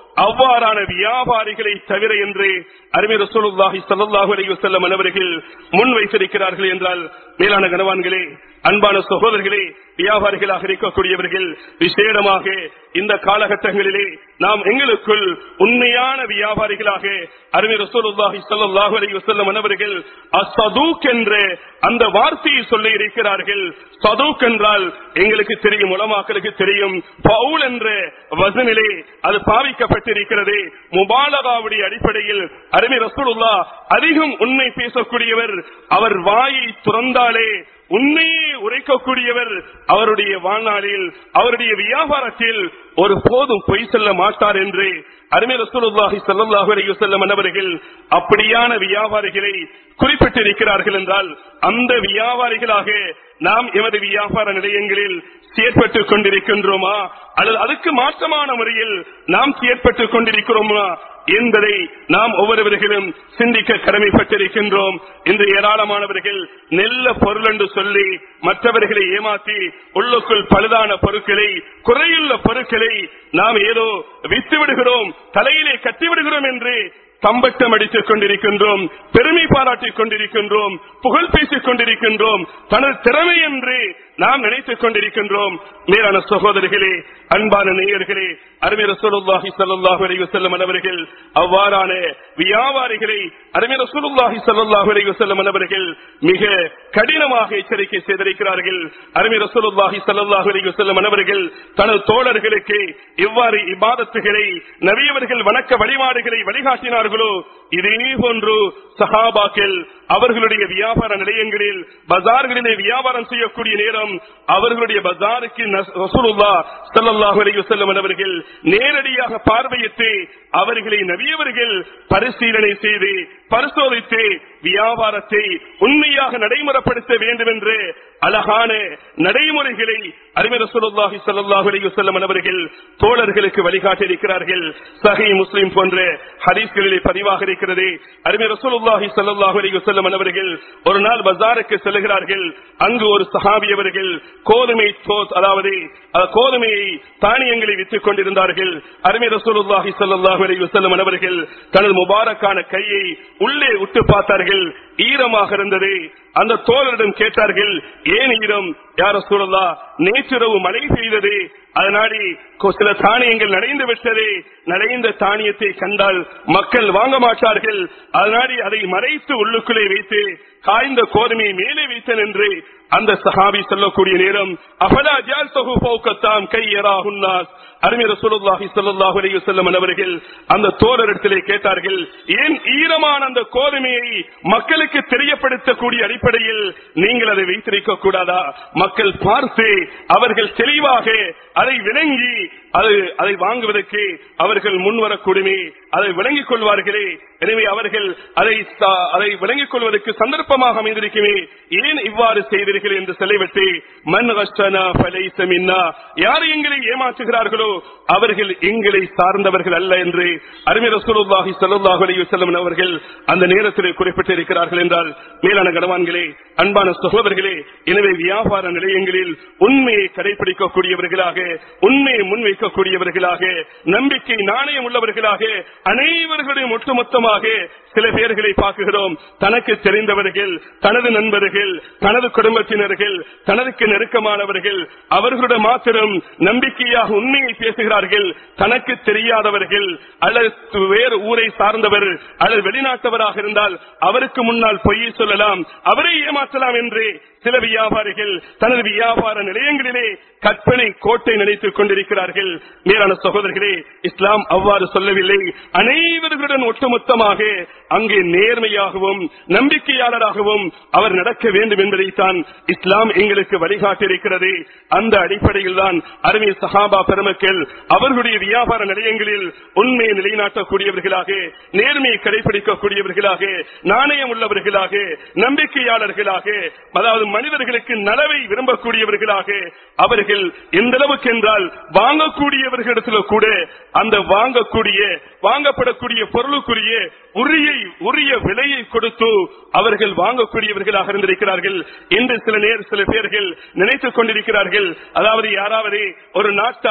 அவ்வாறான வியாபாரிகளை தவிர என்று அருமை ரசூலுல்லாஹி ஸல்லல்லாஹு அலைஹி வஸல்லம் அவர்கள் முன் வைத்திருக்கிறார்கள் என்றால் மேலான கனவான்களே அன்பான சகோதரர்களே வியாபாரிகளாக இருக்கக்கூடியவர்கள் விசேடமாக இந்த காலகட்டங்களிலே நாம் எங்களுக்குள் உண்மையான வியாபாரிகளாக அருமை ரசூலுல்லாஹி ஸல்லல்லாஹு அலைஹி வஸல்லம் அவர்கள் அஸ்ஸதூக் என்ற அந்த வார்த்தையை சொல்லி இருக்கிறார்கள் சதூக் என்றால் எங்களுக்கு தெரியும் உலமாக்களுக்கு தெரியும் பவுல் என்ற வசனிலே அது பாவிக்கப்பட்டிருக்கிறது முபாலகாவுடைய அடிப்படையில் அருமை ரசூலுல்லா அதிகம் உண்மை பேசக்கூடியவர் அவர் வாயை துறந்தாலே உண்மையே உரைக்கக்கூடியவர் அவருடைய வாழ்நாளில் அவருடைய வியாபாரத்தில் ஒரு போதும் பொய் சொல்ல மாட்டார் என்று அருமை ரசூலுல்லாஹி ஸல்லல்லாஹு அலைஹி வஸல்லம் அவர்கள் அப்படியான வியாபாரிகளை குறிப்பிட்டிருக்கிறார்கள் என்றால் அந்த வியாபாரிகளாக நாம் எமது வியாபார நிலையங்களில் செயற்பட்டுக் கொண்டிருக்கின்றோமா அல்லது அதுக்கு மாற்றமான முறையில் நாம் செயற்பட்டுக் கொண்டிருக்கிறோமா என்பதை நாம் ஒவ்வொருவர்களும் சிந்திக்க கடமைப்பட்டிருக்கின்றோம் இன்று ஏராளமானவர்கள் நெல்ல பொருள் என்று சொல்லி மற்றவர்களை ஏமாற்றி உள்ளுக்குள் பழுதான பொருட்களை குறையுள்ள பொருட்களை நாம் ஏதோ வித்து விடுகிறோம் தலையிலே கட்டி விடுகிறோம் என்று தம்பட்டம் அடித்துக் கொண்டிருக்கின்றோம் பெருமை பாராட்டிக் கொண்டிருக்கின்றோம் புகழ் பேசிக் கொண்டிருக்கின்றோம் தனது திறமை என்று நாம் நினைத்துக் கொண்டிருக்கின்றோம் மேலான சகோதரிகளே அன்பான நேயர்களே அருமை ரசூலுல்லாஹி ஸல்லல்லாஹு அலைஹி வஸல்லம் அவர்கள் அவ்வாறான வியாபாரிகளை அருமை ரசூலுல்லாஹி ஸல்லல்லாஹு அலைஹி வஸல்லம் அவர்கள் மிக கடினமாக எச்சரிக்கை செய்திருக்கிறார்கள் அருமை ரசூலுல்லாஹி ஸல்லல்லாஹு அலைஹி வஸல்லம் அவர்கள் தனது தோழர்களுக்கு எவ்வாறு இபாதத்துகளை நபியவர்கள் வணக்க வழிபாடுகளை வழிகாட்டினார்களோ இதே போன்று சஹாபாக்கள் அவர்களுடைய வியாபார நிலையங்களில் பஜார்களிலே வியாபாரம் செய்யக்கூடிய நேரம் அவர்களுடைய பஜாருக்கு நஸ்- ரசூலுல்லாஹ் ஸல்லல்லாஹு அலைஹி வஸல்லம் அவர்கள் நேரடியாக பார்வையிட்டு அவர்களை நபியவர்கள் பரிசீலனை செய்து பரிசோதித்து வியாபாரத்தை உண்மையாக நடைமுறைப்படுத்த வேண்டும் என்று அழகான நடைமுறைகளை அறிஞர் ரசூலுல்லாஹி ஸல்லல்லாஹு அலைஹி வஸல்லம் அவர்கள் தோழர்களுக்கு வழிகாட்டி இருக்கிறார்கள் சஹீ முஸ்லிம் போன்ற ஹதீஸ்களிலே பதிவாக இருக்கிறது அறிஞர் ரசூலுல்லாஹி ஸல்லல்லாஹு அலைஹி வஸல்லம் அவர்கள் ஒரு நாள் பஜாருக்கு செல்கிறார்கள் அங்கு ஒரு சஹாபி அவர்கள் கோதுமை தோ- அதாவது அஹ், கோதுமையை தானியங்களை விற்றுக் கொண்டிருந்தார்கள் அறிஞர் ரசூலுல்லாஹி ஸல்லல்லாஹு அலைஹி வஸல்லம் அவர்கள் தனது முபாரக்கான கையை உள்ளே விட்டு பார்த்தார்கள் ஈரமாக இருந்தது அந்த தோழரிடம் கேட்டார்கள் ஏன் ஈரம் யார சூழலா நேற்றிரவு மழை பெய்தது அதனாடி கொ- சில தானியங்கள் நடைந்து விட்டது நடைந்த தானியத்தை கண்டால் மக்கள் வாங்க மாட்டார்கள் அதனாடி அதை மறைத்து உள்ளுக்குள்ளே வைத்து காய்ந்த கோதுமையை மேலே வைத்தன் என்று அந்த சஹாபி சொல்லக்கூடிய நேரம் அபலா ஜால்தஹு ஃபௌகத்தாம் கையராஹுன்னாஸ் அருமை ரசூலுல்லாஹி ஸல்லல்லாஹு அலைஹி வஸல்லம் அவர்கள் அந்த தோழரிடத்திலே கேட்டார்கள் ஏன் ஈரமான அந்த கோதுமையை மக்களுக்கு தெரியப்படுத்தக்கூடிய அடிப்படையில் நீங்கள் அதை வைத்திருக்க கூடாதா மக்கள் பார்த்து அவர்கள் தெளிவாக அதை விளங்கி அது அதை வாங்குவதற்கு அவர்கள் முன்வரக்கூடுமே அதை விளங்கிக் கொள்வார்களே எனவே அவர்கள் அதை சா- அதை விளங்கிக் கொள்வதற்கு சந்தர்ப்பமாக அமைந்திருக்குமே ஏன் இவ்வாறு செய்தீர்கள் என்று சொல்லிவிட்டு மன் கஷ்டனா ஃபலைஸ மின்னா யார் எங்களை ஏமாற்றுகிறார்களோ அவர்கள் எங்களை சார்ந்தவர்கள் அல்ல என்று அருமை ரசூலுல்லாஹி ஸல்லல்லாஹு அலைஹி வஸல்லம் அவர்கள் அந்த நேரத்தில் குறிப்பிட்டிருக்கிறார்கள் என்றால் மேலான கனவான்களே அன்பான சகோதரர்களே எனவே வியாபார நிலையங்களில் உண்மையை கடைபிடிக்கக்கூடியவர்களாக உண்மையை முன்வைக்கக்கூடியவர்களாக நம்பிக்கை நாணயம் உள்ளவர்களாக அனைவர்களுடைய ஒட்டுமொத்தமாக சில பேர்களை பார்க்கிறோம் தனக்கு தெரிந்தவர்கள் தனது நண்பர்கள் தனது குடும்பத்தினர்கள் தனதுக்கு நெருக்கமானவர்கள் அவர்களுடன் மாத்திரம் நம்பிக்கையாக உண்மையை பேசுகிறார்கள் தனக்கு தெரியாதவர்கள் அல்லது வேறு ஊரை சார்ந்தவர் அல்லது வெளிநாட்டவராக இருந்தால் அவருக்கு முன்னால் பொய்யை சொல்லலாம் அவரை ஏமாற்றலாம் என்று சில வியாபாரிகள் தனது வியாபார நிலையங்களிலே கற்பனை கோட்டை நினைத்துக் கொண்டிருக்கிறார்கள் மேலான சகோதரர்களே இஸ்லாம் அவ்வாறு சொல்லவில்லை அனைவர்களுடன் ஒட்டுமொத்தமாக அங்கே நேர்மையாகவும் நம்பிக்கையாளராகவும் அவர் நடக்க வேண்டும் என்பதைத்தான் இஸ்லாம் எங்களுக்கு வழிகாட்டியிருக்கிறது அந்த அடிப்படையில் தான் அருமை சஹாபா பெருமக்கள் அவர்களுடைய வியாபார நிலையங்களில் உண்மையை நிலைநாட்டக்கூடியவர்களாக நேர்மையை கடைபிடிக்கக்கூடியவர்களாக நாணயம் உள்ளவர்களாக நம்பிக்கையாளர்களாக அதாவது மனிதர்களுக்கு நலவை விரும்பக்கூடியவர்களாக அவர்கள் எந்த அளவுக்கு என்றால் வாங்கக்கூடியவர்களிடத்தில் கூட அந்த வாங்கக்கூடிய வாங்கப்படக்கூடிய பொருளுக்குரிய உரிய உரிய விலையை கொடுத்து அவர்கள் வாங்கக்கூடியவர்களாக இருந்திருக்கிறார்கள் என்று சில நேர் சில பேர்கள் நினைத்துக் கொண்டிருக்கிறார்கள் அதாவது யாராவது ஒரு நாட்டான்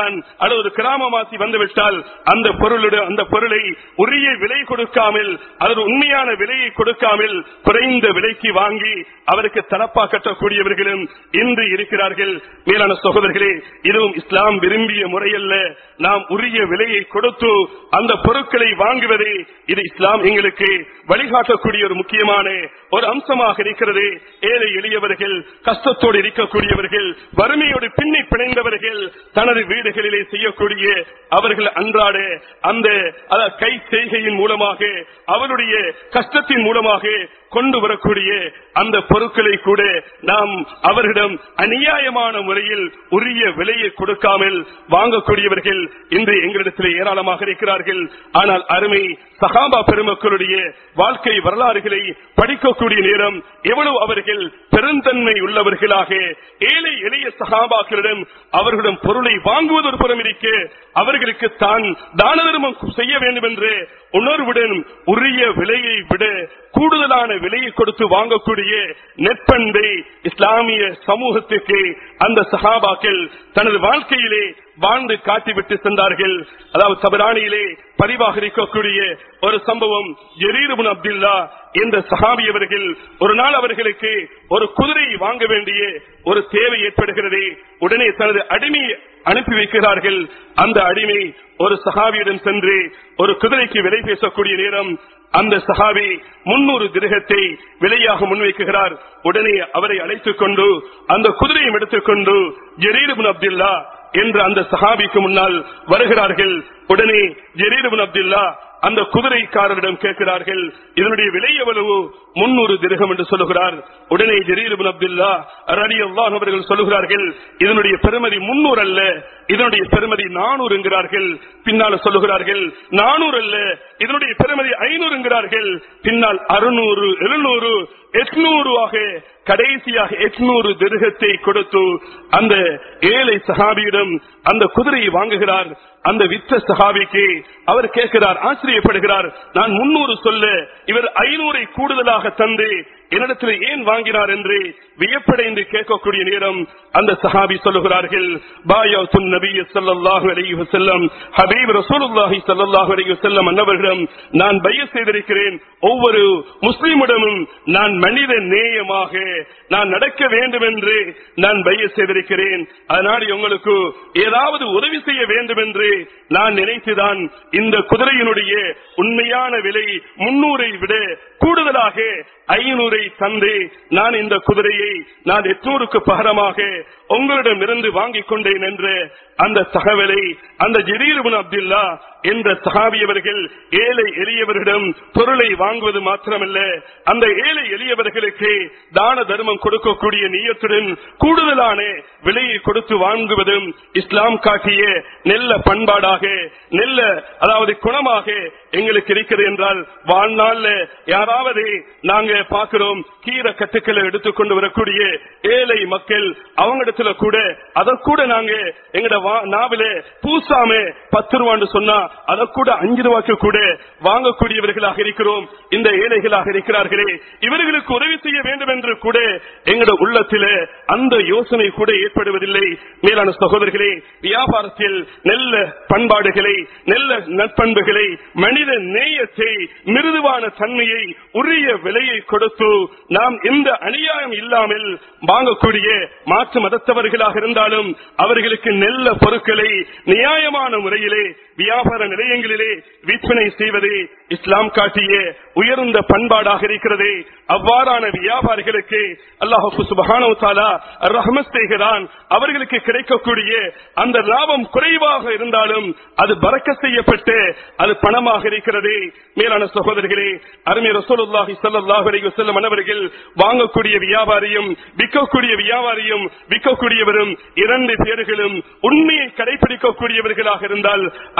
அல்லது ஒரு கிராமவாசி வந்துவிட்டால் அந்த பொருளுடன் அந்த பொருளை உரிய விலை கொடுக்காமல் அல்லது உண்மையான விலையை கொடுக்காமல் குறைந்த விலைக்கு வாங்கி அவருக்கு தலப்பா கட்டக்கூடியவர்களும் இன்று இருக்கிறார்கள் மேலான சகோதரர்களே இதுவும் இஸ்லாம் விரும்பிய முறையல்ல நாம் உரிய விலையை கொடுத்து அந்த பொருட்களை வாங்குவதே இது இஸ்லாம் எங்களுக்கு வழிகாட்டக்கூடிய ஒரு முக்கியமான ஒரு அம்சமாக இருக்கிறது ஏழை எளியவர்கள் கஷ்டத்தோடு இருக்கக்கூடியவர்கள் வறுமையோடு பின்னி பிணைந்தவர்கள் தனது வீடுகளிலே செய்யக்கூடிய அவர்கள் அன்றாட அந்த அதாவது கை செய்கையின் மூலமாக அவருடைய கஷ்டத்தின் மூலமாக கொண்டு வரக்கூடிய அந்த பொருட்களை கூட நாம் அவர்களிடம் அநியாயமான முறையில் உரிய விலையை கொடுக்காமல் வாங்கக்கூடியவர்கள் இன்று எங்களிடத்தில் ஏராளமாக இருக்கிறார்கள் ஆனால் அருமை சகாபா பெருமக்களுடைய வாழ்க்கை வரலாறுகளை படிக்கக்கூடிய நேரம் எவ்வளவு அவர்கள் பெருந்தன்மை உள்ளவர்களாக ஏழை எளிய சகாபாக்களிடம் அவர்களிடம் பொருளை வாங்குவது ஒரு புறம் இருக்க அவர்களுக்கு தான் தான தர்மம் செய்ய வேண்டும் என்று உணர்வுடன் உரிய விலையை விட கூடுதலான விலையை கொடுத்து வாங்கக்கூடிய நெற்பண்பை இஸ்லாமிய சமூகத்துக்கு அந்த சஹாபாக்கள் தனது வாழ்க்கையிலே வாழ்ந்து காட்டிவிட்டு சென்றார்கள் அதாவது தபராணியிலே பதிவாக இருக்கக்கூடிய ஒரு சம்பவம் ஜெரீருபுன் அப்துல்லா என்ற சஹாபி அவர்கள் ஒரு நாள் அவர்களுக்கு ஒரு குதிரை வாங்க வேண்டிய ஒரு தேவை ஏற்படுகிறது உடனே தனது அடிமையை அனுப்பி வைக்கிறார்கள் அந்த அடிமை ஒரு சஹாபியிடம் சென்று ஒரு குதிரைக்கு விலை பேசக்கூடிய நேரம் அந்த சஹாபி முன்னூறு திருகத்தை விலையாக முன்வைக்குகிறார் உடனே அவரை அழைத்துக் கொண்டு அந்த குதிரையும் எடுத்துக்கொண்டு ஜெரீருபின் அப்துல்லா என்ற அந்த சஹாபிக்கு முன்னால் வருகிறார்கள் உடனே ஜெரீருபின் அப்துல்லா அந்த குதிரைக்காரரிடம் கேட்கிறார்கள் இதனுடைய விலை எவ்வளவு முன்னூறு திருகம் என்று சொல்லுகிறார் உடனே ஜெரீருபின் அப்துல்லா ரலி அல்லாஹ் அவர்கள் சொல்லுகிறார்கள் இதனுடைய பெருமதி முன்னூறு அல்ல இதனுடைய பெருமதி நானூறு என்கிறார்கள் பின்னால் சொல்லுகிறார்கள் நானூறு அல்ல இதனுடைய பெருமதி ஐநூறு என்கிறார்கள் பின்னால் அறுநூறு எழுநூறு எட்நூறு ஆக கடைசியாக எட்நூறு திருகத்தை கொடுத்து அந்த ஏழை சஹாபியிடம் அந்த குதிரையை வாங்குகிறார் அந்த வித்த சஹாபிக்கு அவர் கேட்கிறார் ஆச்சரியப்படுகிறார் நான் முன்னூறு சொல்ல இவர் ஐநூறை கூடுதலாக தந்து என்னிடத்தில் ஏன் வாங்கினார் என்று வியப்படைந்து கேட்கக்கூடிய நேரம் அந்த சஹாபி சொல்லுகிறார்கள் பாயா சுன் நபிய ஸல்லல்லாஹு அலைஹி வஸல்லம் ஹபீப் ரசூலுல்லாஹி ஸல்லல்லாஹு அலைஹி வஸல்லம் அன்னவர்களிடம் நான் பைய செய்திருக்கிறேன் ஒவ்வொரு முஸ்லிமிடமும் நான் மனித நேயமாக நான் நடக்க வேண்டும் என்று நான் பைய செய்திருக்கிறேன் அதனால் உங்களுக்கு ஏதாவது உதவி செய்ய வேண்டும் என்று நான் நினைத்துதான் இந்த குதிரையினுடைய உண்மையான விலை முன்னூரை விட கூடுதலாக ஐநூறை தந்து நான் இந்த குதிரையை நான் எட்நூறுக்கு பகரமாக உங்களிடம் இருந்து வாங்கிக் கொண்டேன் என்ற அந்த தகவலை அந்த ஜெரீருபுன் அப்துல்லா என்ற சகாவியவர்கள் ஏழை எளியவர்களிடம் பொருளை வாங்குவது மாத்திரமல்ல அந்த ஏழை எளியவர்களுக்கு தான தர்மம் கொடுக்கக்கூடிய நீயத்துடன் கூடுதலான விலையை கொடுத்து வாங்குவதும் இஸ்லாம் காட்டிய நெல்ல பண்பாடாக நெல்ல அதாவது குணமாக எங்களுக்கு இருக்கிறது என்றால் வாழ்நாள்ல யாராவது நாங்க பார்க்கிறோம் கீரை கட்டுக்களை எடுத்துக்கொண்டு வரக்கூடிய ஏழை மக்கள் அவங்களிடத்துல கூட அதை கூட நாங்க எங்கட நாவில பூசாம பத்து ரூபான்னு சொன்னா அதை கூட அஞ்சு ரூபாய்க்கு கூட வாங்கக்கூடியவர்களாக இருக்கிறோம் இந்த ஏழைகளாக இருக்கிறார்களே இவர்களுக்கு உதவி செய்ய வேண்டும் என்று கூட எங்கட உள்ளத்தில அந்த யோசனை கூட ஏற்படுவதில்லை மேலான சகோதரர்களே வியாபாரத்தில் நெல்ல பண்பாடுகளை நெல்ல நற்பண்புகளை மனித நேயத்தை மிருதுவான தன்மையை உரிய விலையை கொடுத்து நாம் எந்த அநியாயம் இல்லாமல் வாங்கக்கூடிய மாற்று மதத்தவர்களாக இருந்தாலும் அவர்களுக்கு நெல்ல பொருட்களை நியாயமான முறையிலே வியாபார நிலையங்களிலே விற்பனை செய்வது இஸ்லாம் காட்டிய உயர்ந்த பண்பாடாக இருக்கிறது அவ்வாறான வியாபாரிகளுக்கு அல்லாஹு சுபஹானு தாலா ரஹமத் செய்கிறான் அவர்களுக்கு கிடைக்கக்கூடிய அந்த லாபம் குறைவாக இருந்தாலும் அது பறக்க செய்யப்பட்டு அது பணமாக இருக்கிறது மேலான சகோதரர்களே அருமை ரசூலுல்லாஹி ஸல்லல்லாஹு அலைஹி வஸல்லம் அவர்கள் வாங்கக்கூடிய வியாபாரியும் விற்கக்கூடிய வியாபாரியும் விற்கக்கூடியவரும் இரண்டு பேர்களும் உண்மையை கடைபிடிக்கக்கூடியவர்களாக இருந்தால் அருமை ரசூல்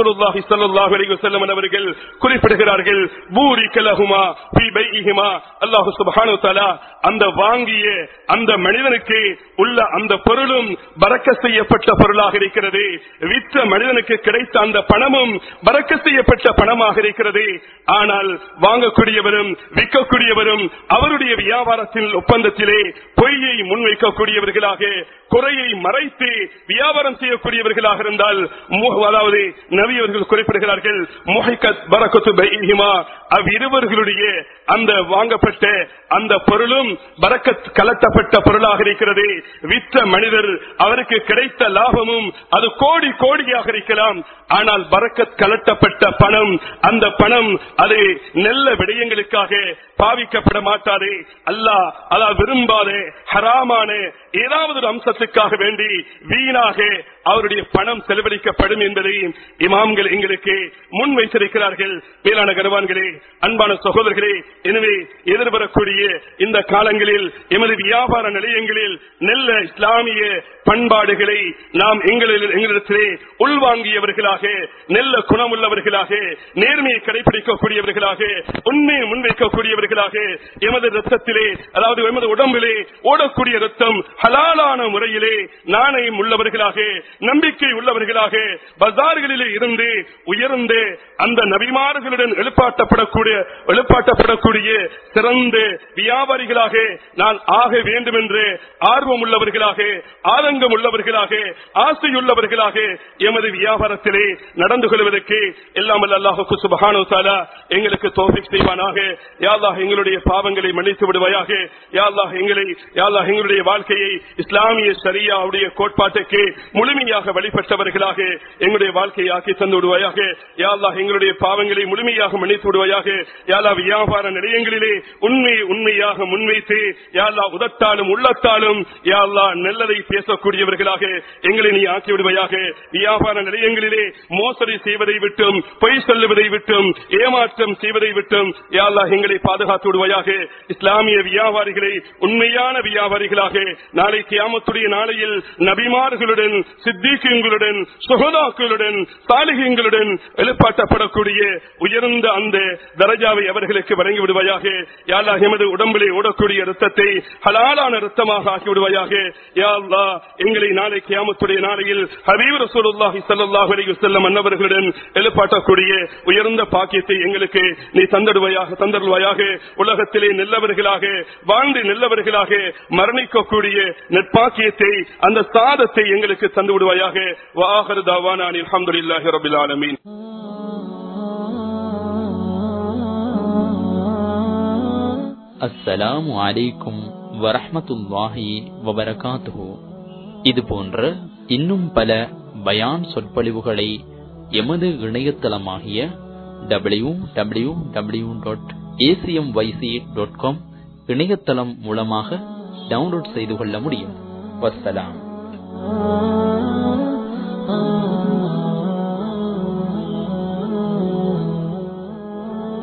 ரசூலுல்லாஹி ஸல்லல்லாஹு அலைஹி வஸல்லம் அவர்கள் குறிப்பிடுகிறார்கள் பூரிக லஹுமா ஃபீ பைஇஹிமா அல்லாஹ் சுப்ஹானஹு வ தஆலா அந்த வாங்கிய அந்த மனிதனுக்கு உள்ள அந்த பொருளும் பறக்க செய்யப்பட்ட பொருளாக இருக்கிறது விற்ற மனிதனுக்கு கிடைத்த அந்த பணமும் பறக்க செய்யப்பட்ட பணமாக இருக்கிறது ஆனால் வாங்கக்கூடியவரும் விற்கக்கூடியவரும் அவருடைய வியாபாரத்தின் ஒப்பந்தத்திலே பொய்யை முன்வைக்கக்கூடியவர்களாக குறையை மறைத்து வியாபாரம் செய்யக்கூடியவர்களாக இருந்தால் மு- அதாவது நவியவர்கள் குறிப்பிடுகிறார்கள் முஹைக்கத் பரக்கத்து பைஹிமா அவ்விருவர்களுடைய அந்த வாங்கப்பட்ட அந்த பொருளும் பரக்கத் கலட்டப்பட்ட பொருளாக இருக்கிறது விற்ற மனிதர் அவருக்கு கிடைத்த லாபமும் அது கோடி கோடியாக இருக்கலாம் ஆனால் பரக்கத் கலட்டப்பட்ட பணம் அந்த பணம் அது நல்ல விடயங்களுக்காக பாவிக்கப்பட மாட்டாது அல்லாஹ் அல்லாஹ் விரும்பாத ஹராமான ஏதாவது ஒரு அம்சத்துக்காக வேண்டி வீணாக அவருடைய பணம் செலவழிக்கப்படும் என்பதை இமாம்கள் எங்களுக்கு முன் வைத்திருக்கிறார்கள் மேலான கருவான்களே அன்பான சகோதரர்களே எனவே எதிர்வரக்கூடிய இந்த காலங்களில் எமது வியாபார நிலையங்களில் நல்ல இஸ்லாமிய பண்பாடுகளை நாம் எங்களில் எங்களிடத்திலே உள்வாங்கியவர்களாக நல்ல குணமுள்ளவர்களாக நேர்மையை கடைபிடிக்கக்கூடியவர்களாக உண்மையை முன்வைக்கக்கூடியவர்களாக எமது ரத்தத்திலே அதாவது எமது உடம்பிலே ஓடக்கூடிய ரத்தம் ஹலாலான முறையிலே நாணயம் உள்ளவர்களாக நம்பிக்கை உள்ளவர்களாக பஜார்களிலே இருந்து உயர்ந்த அந்த நபிமார்களுடன் எழுப்பாட்டப்படக்கூடிய எழுப்பாட்டப்படக்கூடிய சிறந்த வியாபாரிகளாக நான் ஆக வேண்டும் என்று ஆர்வம் உள்ளவர்களாக ஆதங்கம் உள்ளவர்களாக ஆசையுள்ளவர்களாக எமது வியாபாரத்திலே நடந்து கொள்வதற்கு எல்லாம் வல்ல அல்லாஹுக்கு சுபஹானு தாலா எங்களுக்கு தோஃபிக் செய்வானாக யாழ்லாஹ் எங்களுடைய பாவங்களை மன்னித்து விடுவாயாக யாழ்லாஹ் எங்களை யாழ்லாஹ் எங்களுடைய வாழ்க்கையை இஸ்லாமிய சரியாவுடைய கோட்பாட்டுக்கு முழுமையாக வழிபட்டவர்களாக எங்களுடைய வாழ்க்கையை ஆக்கி தந்து விடுவாயாக யாழ்லாஹ் எங்களுடைய பாவங்களை முழுமையாக மன்னித்து விடுவாயாக யாழ்லா வியாபார நிலையங்களிலே உண்மையை உண்மையாக முன்வைத்து யாழ்லா உதட்டாலும் உள்ளத்தாலும் யாழ்லா நல்லதை பேசக்கூடியவர்களாக எங்களை நீ ஆக்கி விடுவாயாக வியாபார நிலையங்களிலே மோசடி செய்வதை விட்டும் பொய் சொல்லுவதை விட்டும் ஏமாற்றம் செய்வதை விட்டும் யாழ்லா எங்களை பாதுகாத்து விடுவாயாக இஸ்லாமிய வியாபாரிகளை உண்மையான வியாபாரிகளாக நாளை கியாமத்துடைய நாளையில் நபிமார்களுடன் சித்திகங்களுடன் சுகதாக்களுடன் சாலிகங்களுடன் எழுப்பாட்டப்படக்கூடிய உயர்ந்த அந்த தரஜாவை அவர்களுக்கு வழங்கி விடுவாயாக யாழ்லா எமது உடம்பிலே ஓடக்கூடிய ரத்தத்தை ஹலாலான ரத்தமாக ஆக்கி விடுவாயாக யாழ்லா எங்களை நாளை கியாமத்துடைய நாளையில் ஹபீப் ரசூலுல்லாஹி ஸல்லல்லாஹு அலைஹி வஸல்லம் அன்னவர்களுடன் எழுப்பாட்டக்கூடிய உயர்ந்த பாக்கியத்தை எங்களுக்கு நீ தந்தடுவாயாக தந்தருவாயாக உலகத்திலே நல்லவர்களாக வாழ்ந்து நல்லவர்களாக மரணிக்கக்கூடிய நெற்பாக்கியத்தை அந்த சாதத்தை எங்களுக்கு தந்து விடுவாயாக வாஹர் தாவானா அல்ஹம்துலில்லாஹி ரபில் ஆலமீன் அஸ்ஸலாமு அலைக்கும் வரஹ்மத்துல்லாஹி வபரகாத்துஹு இது போன்ற இன்னும் பல பயான் சொற்பொழிவுகளை எமது இணையதளமாகிய W W W dot ACM YC dot com இணையதளம் மூலமாக டவுன்லோட் செய்து கொள்ள முடியும் வஸ்ஸலாம்